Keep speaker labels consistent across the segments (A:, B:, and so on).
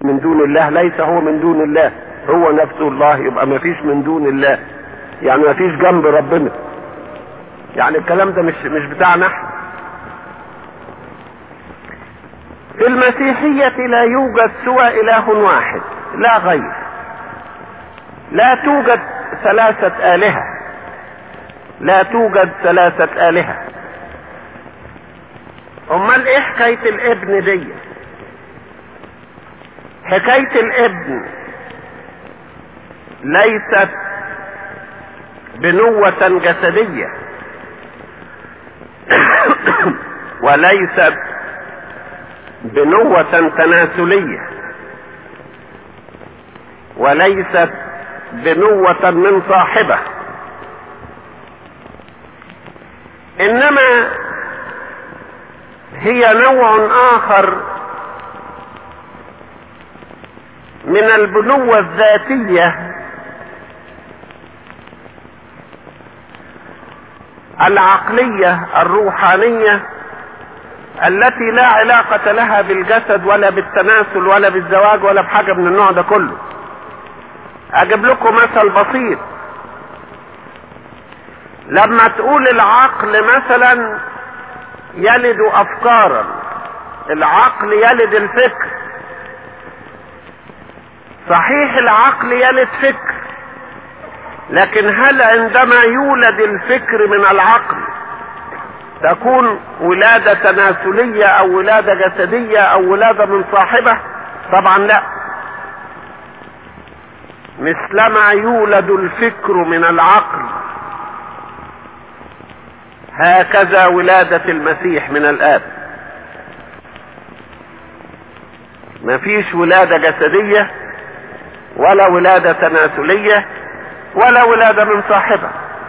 A: من دون الله ليس هو من دون الله هو نفسه الله يبقى ما فيش من دون الله يعني ما فيش جنب ربنا يعني الكلام ده مش مش بتاعنا احنا في المسيحية لا يوجد سوى إله واحد لا غير لا توجد ثلاثة آلهة لا توجد ثلاثة آلهة أمال إيه حكاية الابن دي حكاية الابن ليست بنوة جسدية وليست بنوة تناسلية وليست بنوة من صاحبه انما هي نوع اخر من البنوة الذاتية العقلية الروحانية التي لا علاقة لها بالجسد ولا بالتناسل ولا بالزواج ولا بحاجة من النوع ده كله اجيب لكم مثل بسيط لما تقول العقل مثلا يلد افكارا العقل يلد الفكر صحيح العقل يلد فكر لكن هل عندما يولد الفكر من العقل تكون ولادة تناسلية او ولادة جسدية او ولادة من صاحبه طبعا لا مثلما يولد الفكر من العقل هكذا ولادة المسيح من الآب مفيش ولادة جسدية ولا ولادة تناسلية ولا ولادة من صاحبه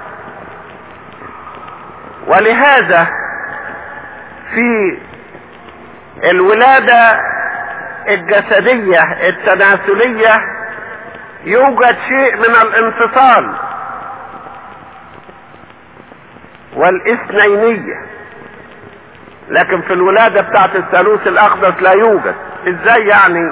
A: ولهذا في الولادة الجسدية التناسلية يوجد شيء من الانفصال والاثنينية لكن في الولادة بتاعت الثالوث الاقدس لا يوجد ازاي يعني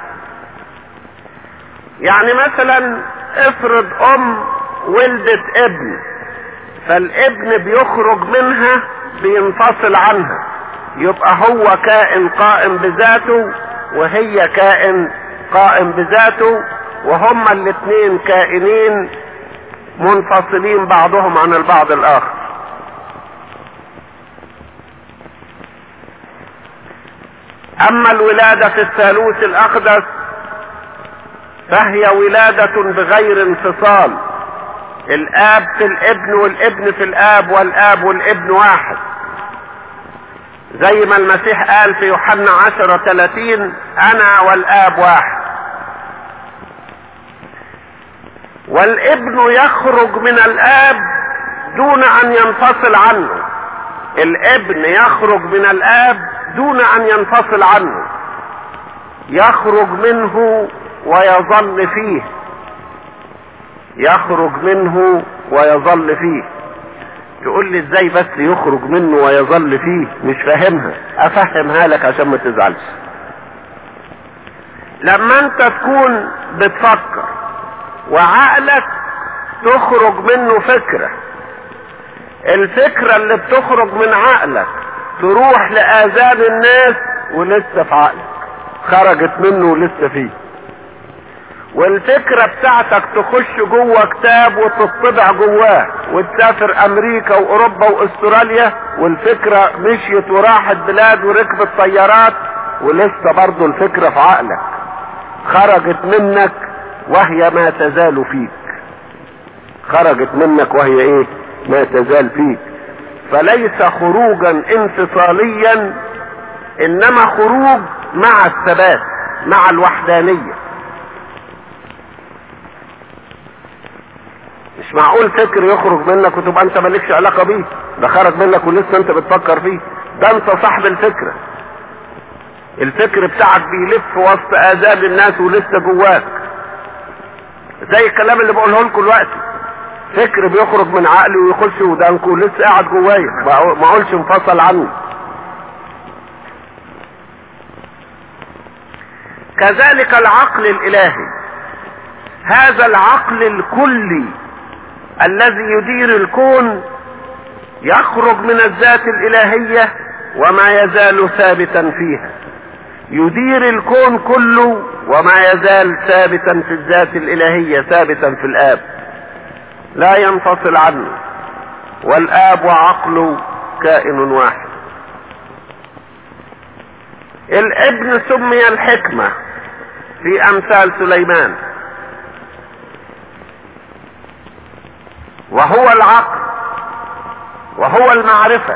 A: يعني مثلا افرض ام ولدت ابن فالابن بيخرج منها بينفصل عنها يبقى هو كائن قائم بذاته وهي كائن قائم بذاته وهما الاثنين كائنين منفصلين بعضهم عن البعض الاخر اما الولادة في الثالوث الاقدس فهي ولادة بغير انفصال الاب في الابن والابن في الاب والاب والابن واحد زي ما المسيح قال في يوحنا عشرة ثلاثين انا والاب واحد والابن يخرج من الاب دون ان ينفصل عنه الابن يخرج من الاب دون ان ينفصل عنه يخرج منه ويظل فيه يخرج منه ويظل فيه تقول لي ازاي بس يخرج منه ويظل فيه مش فاهمها افهمها لك عشان ما تزعلش لما انت تكون بتفكر وعقلك تخرج منه فكرة الفكرة اللي بتخرج من عقلك تروح لآذان الناس ولسه في عقلك خرجت منه ولسه فيه والفكرة بتاعتك تخش جوه كتاب وتطبع جواه وتسافر امريكا واوروبا واستراليا والفكرة مشيت وراحت بلاد وركبت طيارات ولسه برضه الفكرة في عقلك خرجت منك وهي ما تزال فيك خرجت منك وهي ايه ما تزال فيك فليس خروجا انفصاليا انما خروج مع الثبات مع الوحدانيه مش معقول فكر يخرج منك وتبقى انت مالكش علاقة بيه ده خرج منك ولسه انت بتفكر فيه ده انت صاحب الفكرة الفكر بتاعك بيلف وسط اذان الناس ولسه جواك زي الكلام اللي بقوله لكم دلوقتي فكر بيخرج من عقلي ويخش ودانكم ولسه قاعد جوايا ما اقولش انفصل عنه كذلك العقل الالهي هذا العقل الكلي الذي يدير الكون يخرج من الذات الالهية وما يزال ثابتا فيها يدير الكون كله وما يزال ثابتا في الذات الالهية ثابتا في الاب لا ينفصل عنه والاب وعقله كائن واحد الابن سمي الحكمة في امثال سليمان وهو العقل وهو المعرفة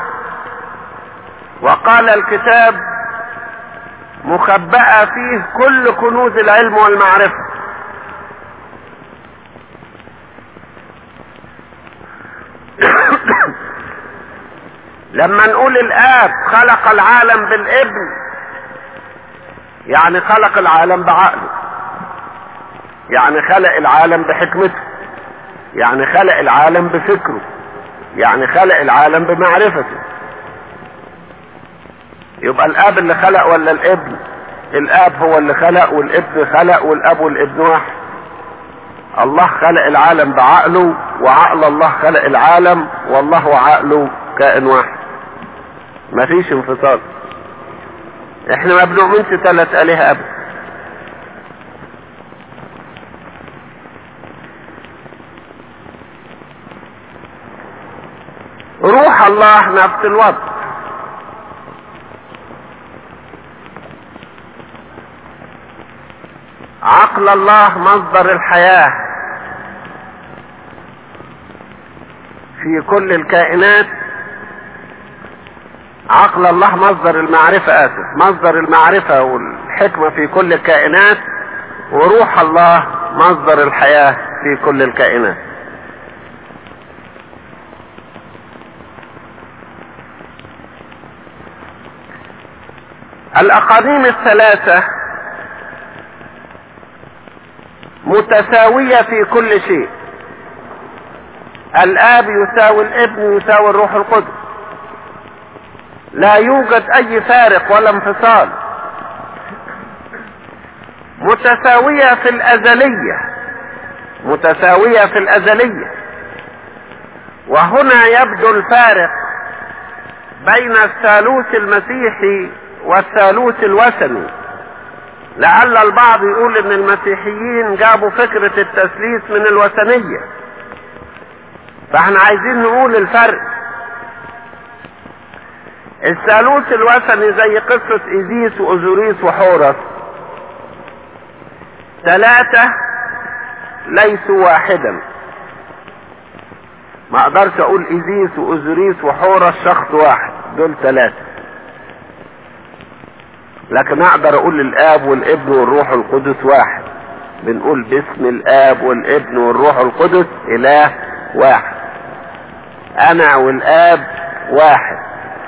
A: وقال الكتاب مخبأة فيه كل كنوز العلم والمعرفة لما نقول الاب خلق العالم بالابن يعني خلق العالم بعقله يعني خلق العالم بحكمته يعني خلق العالم بفكره يعني خلق العالم بمعرفته يبقى الاب اللي خلق ولا الابن الاب هو اللي خلق والابن خلق والاب والابن واحد الله خلق العالم بعقله وعقل الله خلق العالم والله وعقله كائن واحد مفيش انفصال احنا ما بنؤمنش ثلاث الهه ابدا روح الله نفس الوضع عقل الله مصدر الحياة في كل الكائنات عقل الله مصدر المعرفة آسف مصدر المعرفة والحكمة في كل الكائنات وروح الله مصدر الحياة في كل الكائنات الأقانيم الثلاثة متساوية في كل شيء الآب يساوي الابن يساوي الروح القدس لا يوجد أي فارق ولا انفصال متساوية في الأزلية متساوية في الأزلية وهنا يبدو الفارق بين الثالوث المسيحي والثالوث الوثني لعل البعض يقول ان المسيحيين جابوا فكرة التثليث من الوثنية فاحنا عايزين نقول الفرق الثالوث الوثني زي قصة ايزيس واوزوريس وحورس ثلاثة ليسوا واحدا ما اقدرش اقول ايزيس واوزوريس وحورس شخص واحد دول ثلاثة لكن اقدر اقول الاب والابن والروح القدس واحد بنقول باسم الاب والابن والروح القدس اله واحد انا والاب واحد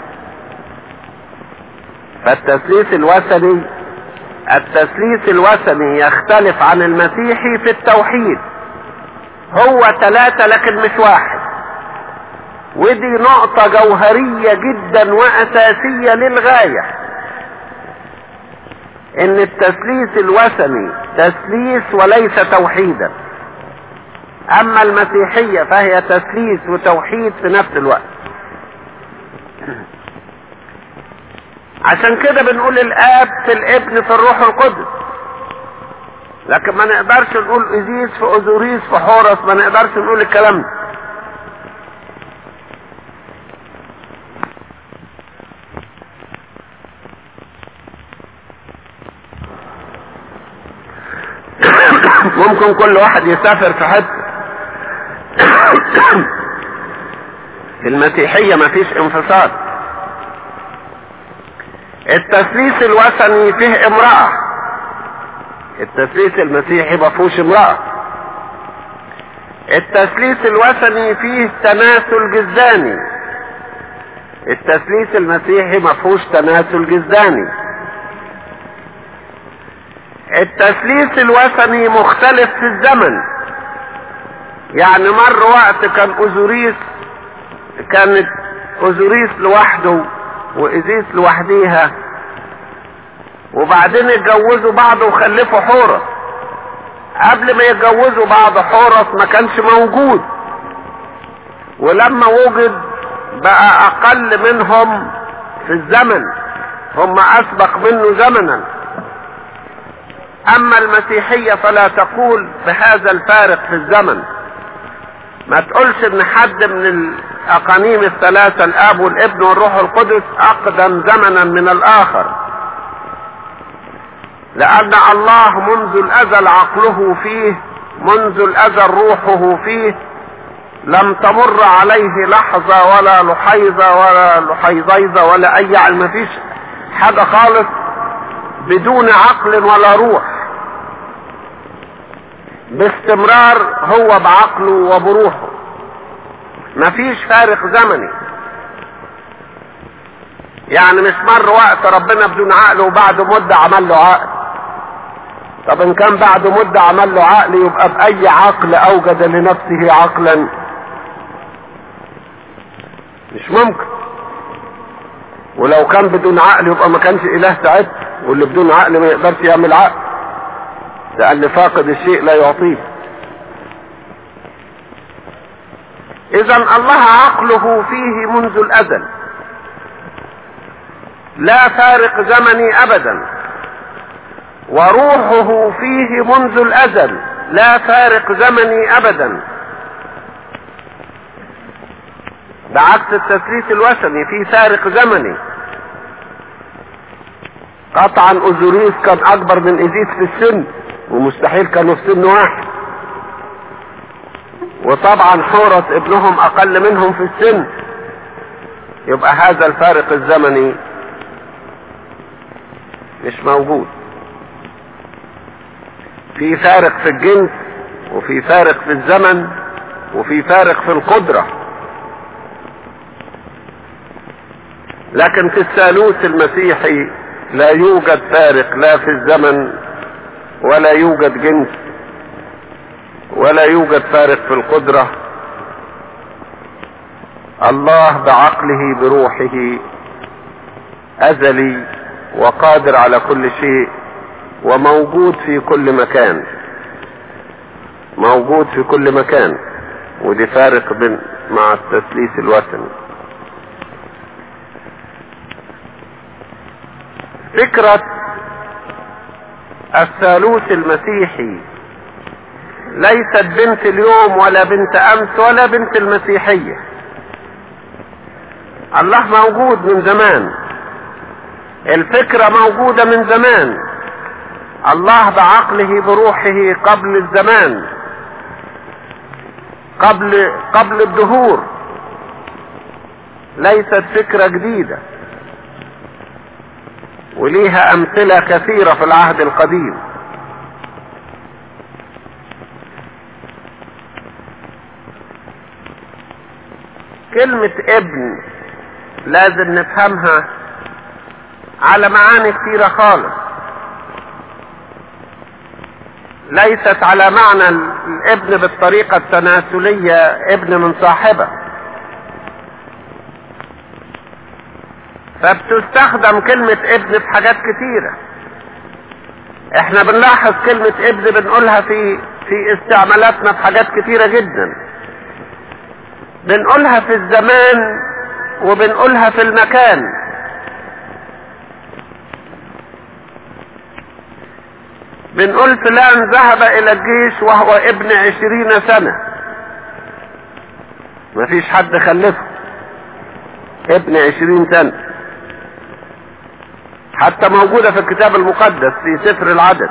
A: فالتثليث الوثني التثليث الوثني يختلف عن المسيحي في التوحيد هو ثلاثة لكن مش واحد ودي نقطة جوهرية جدا واساسية للغاية ان التثليث الوثني تثليث وليس توحيدا اما المسيحية فهي تثليث وتوحيد في نفس الوقت عشان كده بنقول الاب في الابن في الروح القدس لكن ما نقدرش نقول ازيس في اوزوريس في حورس ما نقدرش نقول الكلام ده ممكن كل واحد يسافر في حته في المسيحية مفيش انفصال التثليث الوثني فيه امرأة التثليث المسيحي مفهوش امرأة التثليث الوثني فيه تناسل جزاني التثليث المسيحي مفهوش تناسل جزاني التثليث الوثني مختلف في الزمن يعني مر وقت كان اوزوريس كانت اوزوريس لوحده وايزيس لوحديها وبعدين اتجوزوا بعض وخلفوا حورس قبل ما يتجوزوا بعض حورس ما كانش موجود ولما وجد بقى اقل منهم في الزمن هم اسبق منه زمنا اما المسيحية فلا تقول بهذا الفارق في الزمن ما تقولش ان حد من الاقانيم الثلاثة الاب والابن والروح القدس اقدم زمنا من الاخر لان الله منذ الازل عقله فيه منذ الازل روحه فيه لم تمر عليه لحظة ولا لحيظة ولا لحيظيظة ولا اي يعني ما فيش حاجة خالص بدون عقل ولا روح باستمرار هو بعقله وبروحه مفيش فارق زمني يعني مش مر وقت ربنا بدون عقل وبعد مدة عمل له عقل طب ان كان بعد مدة عمل له عقل يبقى بأي عقل اوجد لنفسه عقلا مش ممكن ولو كان بدون عقل يبقى ما كانش اله ساعتها واللي بدون عقل ما يقدرش يعمل عقل لان فاقد الشيء لا يعطيه اذا الله عقله فيه منذ الازل لا فارق زمني ابدا وروحه فيه منذ الازل لا فارق زمني ابدا بعكس التثليث الوثني في فارق زمني قطعا اوزوريس كان اكبر من ايزيس في السن ومستحيل كانوا في سن واحد وطبعا حورس ابنهم اقل منهم في السن يبقى هذا الفارق الزمني مش موجود في فارق في الجنس وفي فارق في الزمن وفي فارق في القدرة لكن في الثالوث المسيحي لا يوجد فارق لا في الزمن ولا يوجد جنس ولا يوجد فارق في القدرة الله بعقله بروحه ازلي وقادر على كل شيء وموجود في كل مكان موجود في كل مكان ودي فارق بين مع التثليث الوثني فكرة الثالوث المسيحي ليست بنت اليوم ولا بنت امس ولا بنت المسيحية الله موجود من زمان الفكرة موجودة من زمان الله بعقله بروحه قبل الزمان قبل قبل الدهور ليست فكرة جديدة وليها امثلة كثيرة في العهد القديم كلمة ابن لازم نفهمها على معاني كثيرة خالص ليست على معنى الابن بالطريقة التناسلية ابن من صاحبه فبتستخدم كلمة ابن في حاجات كتيرة احنا بنلاحظ كلمة ابن بنقولها في في استعمالاتنا في حاجات كتيرة جدا بنقولها في الزمان وبنقولها في المكان بنقول فلان ذهب الى الجيش وهو ابن عشرين سنة مفيش حد خلفه ابن عشرين سنة حتى موجودة في الكتاب المقدس في سفر العدد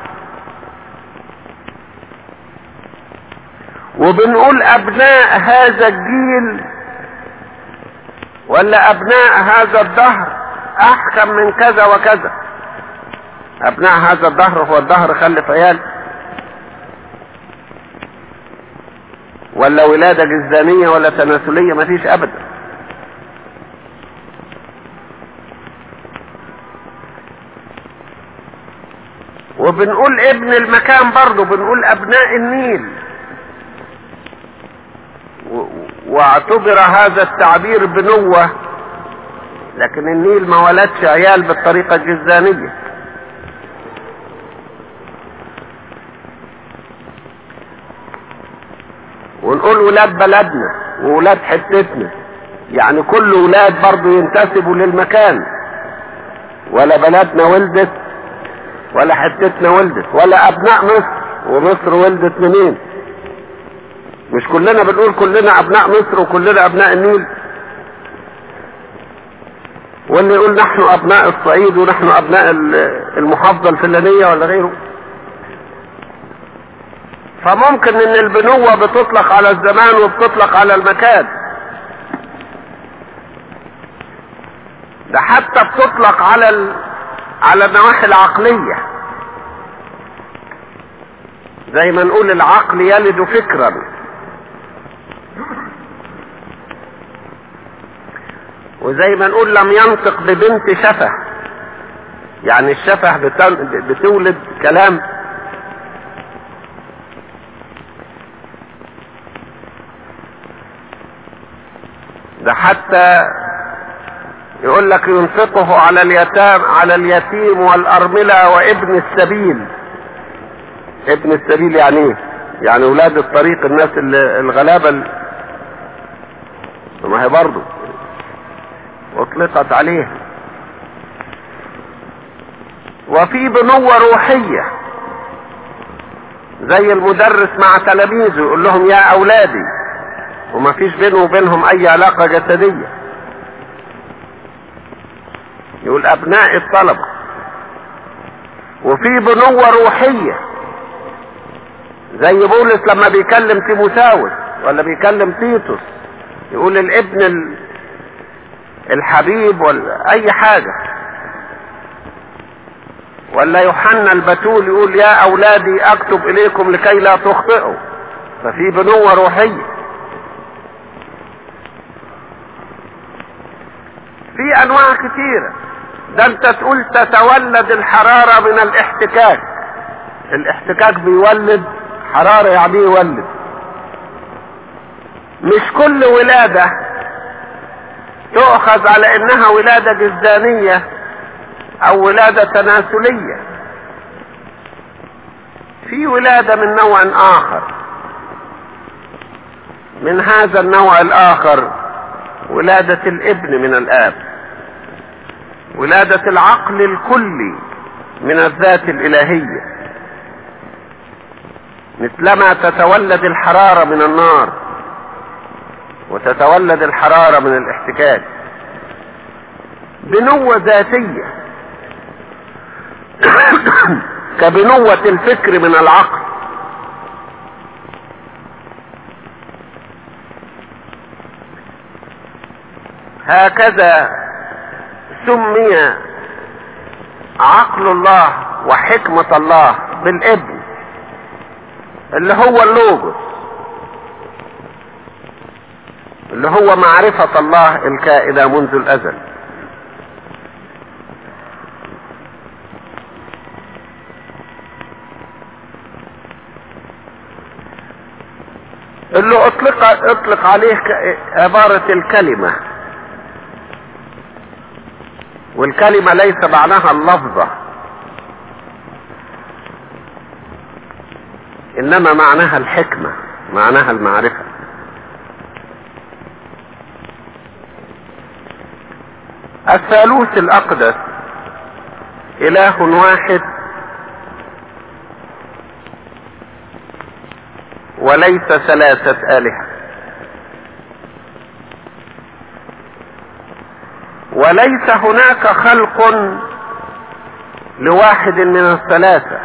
A: وبنقول ابناء هذا الجيل ولا ابناء هذا الدهر احكم من كذا وكذا ابناء هذا الدهر هو الدهر خلف عيال ولا ولادة جزانية ولا تناسلية مفيش ابدا وبنقول ابن المكان برضه بنقول ابناء النيل واعتبر هذا التعبير بنوة لكن النيل ما ولدش عيال بالطريقة الجزانية ونقول ولاد بلدنا وولاد حتتنا يعني كل ولاد برضو ينتسبوا للمكان ولا بلدنا ولدت ولا حتتنا ولدت ولا ابناء مصر ومصر ولدت منين مش كلنا بنقول كلنا ابناء مصر وكلنا ابناء النيل واللي يقول نحن ابناء الصعيد ونحن ابناء المحافظة الفلانية ولا غيره فممكن ان البنوة بتطلق على الزمان وبتطلق على المكان ده حتى بتطلق على ال... على النواحي العقلية زي ما نقول العقل يلد فكرا وزي ما نقول لم ينطق ببنت شفه يعني الشفه بتولد كلام ده حتى يقول لك ينفقه على اليتام على اليتيم والأرملة وابن السبيل ابن السبيل يعني ايه يعني ولاد الطريق الناس الغلابة ما هي برضه اطلقت عليه وفي بنوة روحية زي المدرس مع تلاميذه يقول لهم يا اولادي وما فيش بينه وبينهم اي علاقة جسدية يقول ابناء الطلبة وفي بنوة روحية زي بولس لما بيكلم تيموساوس ولا بيكلم تيتوس يقول الابن الحبيب ولا اي حاجة ولا يوحنا البتول يقول يا اولادي اكتب اليكم لكي لا تخطئوا ففي بنوة روحية في انواع كتيرة ده انت تقول تتولد الحرارة من الاحتكاك الاحتكاك بيولد حرارة يعني يولد مش كل ولادة تؤخذ على انها ولادة جزدانية او ولادة تناسلية في ولادة من نوع اخر من هذا النوع الاخر ولادة الابن من الاب ولادة العقل الكلي من الذات الالهية مثلما تتولد الحرارة من النار وتتولد الحرارة من الاحتكاك بنوة ذاتية كبنوة الفكر من العقل هكذا سمي عقل الله وحكمة الله بالابن اللي هو اللوجوس اللي هو معرفة الله الكائنة منذ الأزل اللي اطلق اطلق عليه عبارة الكلمة والكلمة ليس معناها اللفظة انما معناها الحكمة معناها المعرفة الثالوث الاقدس اله واحد وليس ثلاثة الهة وليس هناك خلق لواحد من الثلاثة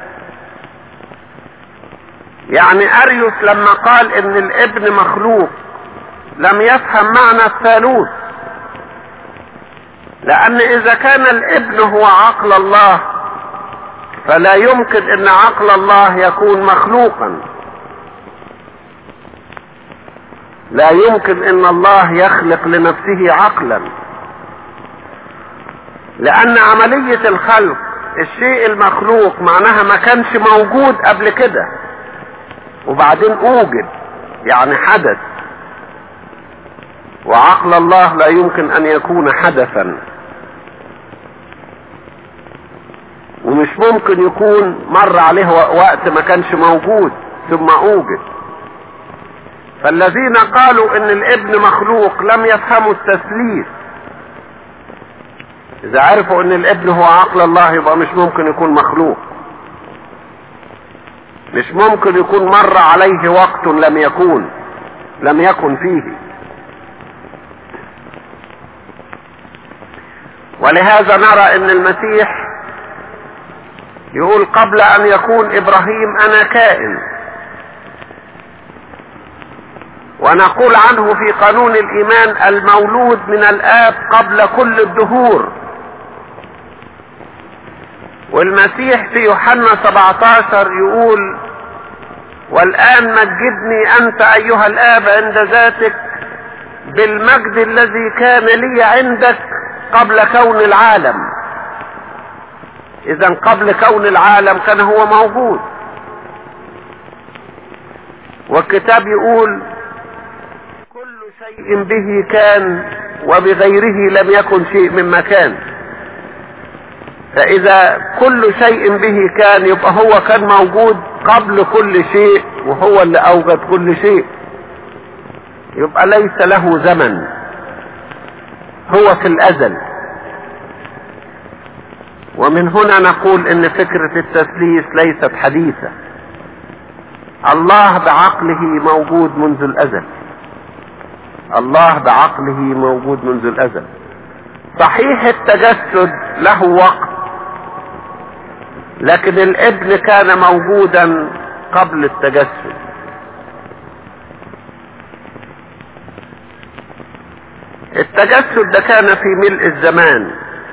A: يعني اريوس لما قال ان الابن مخلوق لم يفهم معنى الثالوث لان اذا كان الابن هو عقل الله فلا يمكن ان عقل الله يكون مخلوقا لا يمكن ان الله يخلق لنفسه عقلا لان عملية الخلق الشيء المخلوق معناها ما كانش موجود قبل كده وبعدين اوجد يعني حدث وعقل الله لا يمكن ان يكون حدثا ومش ممكن يكون مر عليه وقت ما كانش موجود ثم اوجد فالذين قالوا ان الابن مخلوق لم يفهموا التثليث اذا عرفوا ان الابن هو عقل الله يبقى مش ممكن يكون مخلوق مش ممكن يكون مر عليه وقت لم يكون لم يكن فيه ولهذا نرى ان المسيح يقول قبل ان يكون ابراهيم انا كائن ونقول عنه في قانون الايمان المولود من الاب قبل كل الدهور والمسيح في يوحنا 17 يقول والآن مجدني أنت أيها الآب عند ذاتك بالمجد الذي كان لي عندك قبل كون العالم إذا قبل كون العالم كان هو موجود والكتاب يقول كل شيء به كان وبغيره لم يكن شيء مما كان فإذا كل شيء به كان يبقى هو كان موجود قبل كل شيء وهو اللي أوجد كل شيء يبقى ليس له زمن هو في الأزل ومن هنا نقول ان فكرة التثليث ليست حديثة الله بعقله موجود منذ الأزل الله بعقله موجود منذ الأزل صحيح التجسد له وقت لكن الابن كان موجودا قبل التجسد التجسد ده كان في ملء الزمان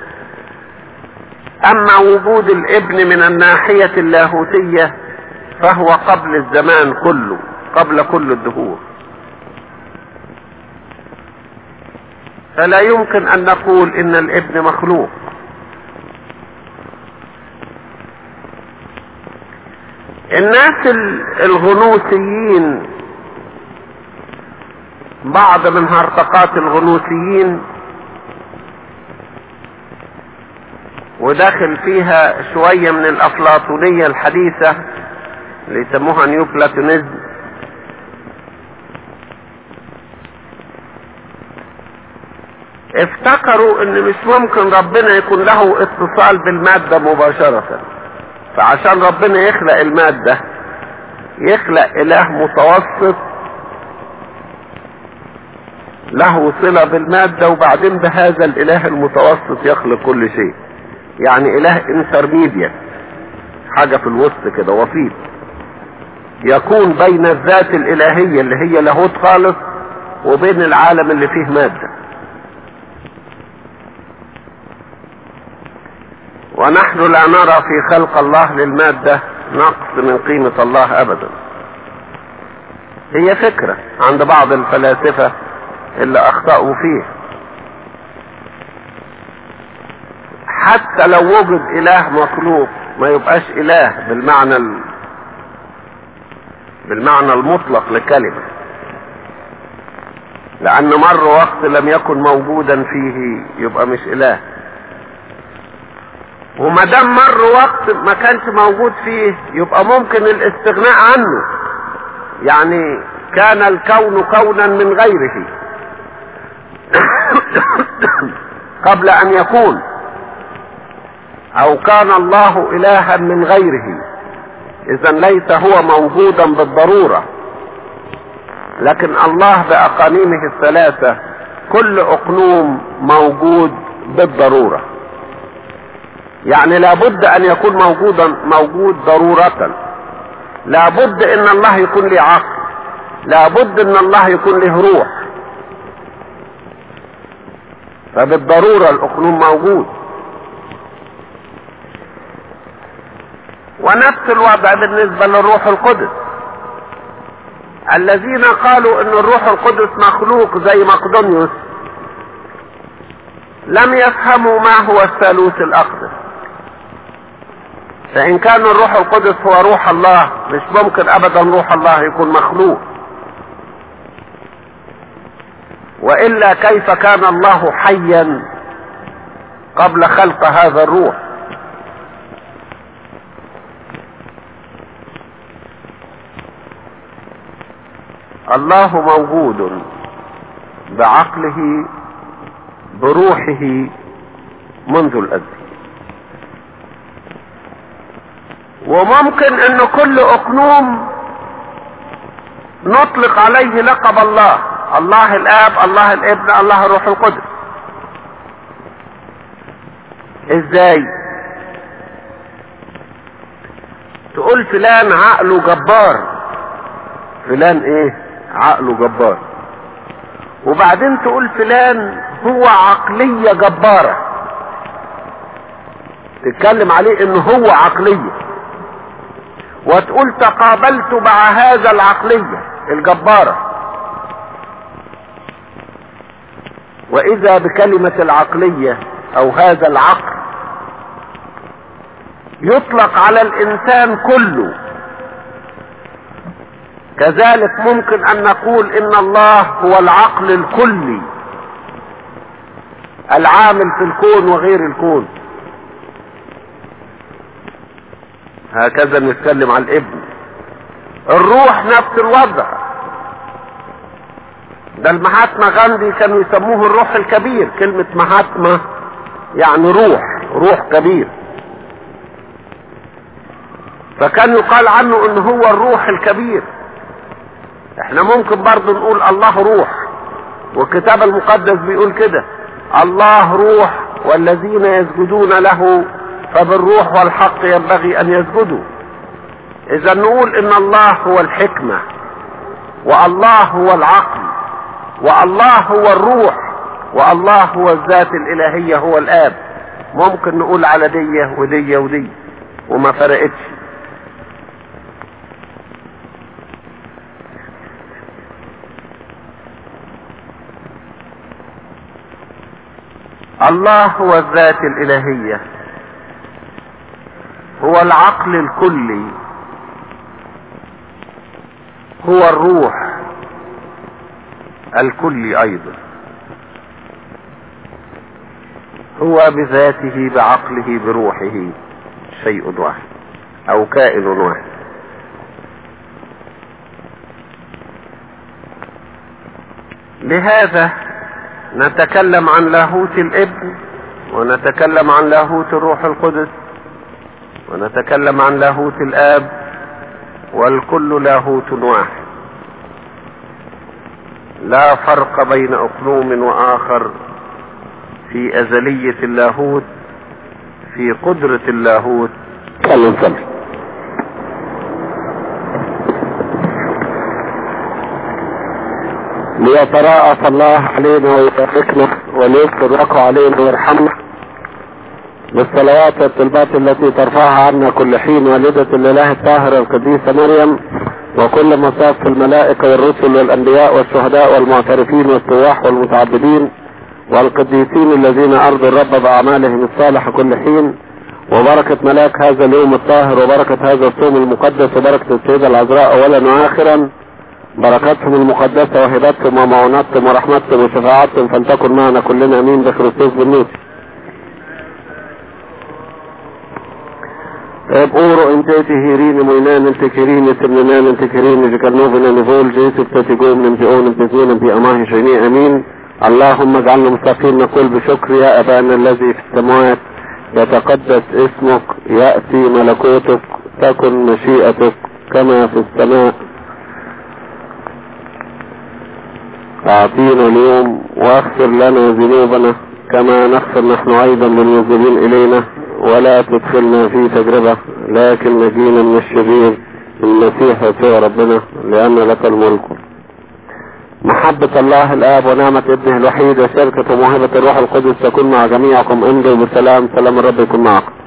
A: اما وجود الابن من الناحية اللاهوتية فهو قبل الزمان كله قبل كل الدهور فلا يمكن ان نقول ان الابن مخلوق الناس الغنوصيين بعض من هرطقات الغنوصيين وداخل فيها شوية من الأفلاطونية الحديثة اللي يسموها نيو بلاتونيزم افتكروا ان مش ممكن ربنا يكون له اتصال بالمادة مباشرة فعشان ربنا يخلق المادة يخلق اله متوسط له صلة بالمادة وبعدين بهذا الاله المتوسط يخلق كل شيء يعني اله انترميديا حاجة في الوسط كده وسيط يكون بين الذات الالهية اللي هي لاهوت خالص وبين العالم اللي فيه مادة ونحن لا نرى في خلق الله للمادة نقص من قيمة الله ابدا هي فكرة عند بعض الفلاسفة اللي اخطأوا فيه حتى لو وجد اله مخلوق ما يبقاش اله بالمعنى ال... بالمعنى المطلق لكلمة لان مر وقت لم يكن موجودا فيه يبقى مش اله وما دام مر وقت ما كانش موجود فيه يبقى ممكن الاستغناء عنه يعني كان الكون كونا من غيره قبل ان يكون او كان الله الها من غيره اذا ليس هو موجودا بالضرورة لكن الله باقانيمه الثلاثة كل اقنوم موجود بالضرورة يعني لابد ان يكون موجودا موجود ضرورة لابد ان الله يكون له عقل لابد ان الله يكون له روح فبالضرورة الاقنوم موجود ونفس الوضع بالنسبة للروح القدس الذين قالوا ان الروح القدس مخلوق زي مقدونيوس لم يفهموا ما هو الثالوث الاقدس فان كان الروح القدس هو روح الله مش ممكن ابدا روح الله يكون مخلوق والا كيف كان الله حيا قبل خلق هذا الروح الله موجود بعقله بروحه منذ الازل وممكن ان كل اقنوم نطلق عليه لقب الله الله الاب الله الابن الله الروح القدس ازاي تقول فلان عقله جبار فلان ايه عقله جبار وبعدين تقول فلان هو عقلية جبارة تتكلم عليه ان هو عقلية وتقول تقابلت مع هذا العقلية الجبارة واذا بكلمة العقلية او هذا العقل يطلق على الانسان كله كذلك ممكن ان نقول ان الله هو العقل الكلي العامل في الكون وغير الكون هكذا نتكلم عن الابن الروح نفس الوضع ده المهاتما غاندي كانوا يسموه الروح الكبير كلمة مهاتما يعني روح روح كبير فكان يقال عنه ان هو الروح الكبير احنا ممكن برضو نقول الله روح والكتاب المقدس بيقول كده الله روح والذين يسجدون له فبالروح والحق ينبغي ان يسجدوا اذا نقول ان الله هو الحكمة والله هو العقل والله هو الروح والله هو الذات الالهية هو الاب ممكن نقول على دية ودية ودي وما فرقتش الله هو الذات الالهية هو العقل الكلي هو الروح الكلي ايضا هو بذاته بعقله بروحه شيء واحد او كائن واحد لهذا نتكلم عن لاهوت الابن ونتكلم عن لاهوت الروح القدس ونتكلم عن لاهوت الاب والكل لاهوت واحد لا فرق بين اقلوم واخر في ازلية اللاهوت في قدرة اللاهوت صلى الله ليتراءف الله علينا ويباركنا وليستر لكم علينا ويرحمنا بالصلوات والطلبات التي ترفعها عنا كل حين والدة الاله الطاهرة القديسة مريم وكل مصاف الملائكة والرسل والانبياء والشهداء والمعترفين والسواح والمتعبدين والقديسين الذين ارضوا الرب باعمالهم الصالحة كل حين وبركة ملاك هذا اليوم الطاهر وبركة هذا الصوم المقدس وبركة السيدة العذراء اولا واخرا بركاتهم المقدسة وهباتهم ومعوناتهم ورحمتهم وشفاعتهم فلتكن معنا كلنا امين بخريستوس بالنور Oro inteti hirin moinan inte kirin temnan inte kirin ذكرنوبنا نفول جيسف تتقوم نمتي اون نمتزون نمتي اماه شيني امين اللهم اجعلنا مستقيم نقول بشكر يا ابانا الذي في السماوات يتقدس اسمك يأتي ملكوتك تكن مشيئتك كما في السماء اعطينا اليوم واغفر لنا ذنوبنا كما نغفر نحن ايضا للمذنبين الينا ولا تدخلنا في تجربة لكن نجينا من الشرير المسيح يسوع ربنا لأن لك الملك محبة الله الآب ونعمة ابنه الوحيد وشركة وموهبة الروح القدس تكون مع جميعكم امضوا بسلام سلام الرب يكون معكم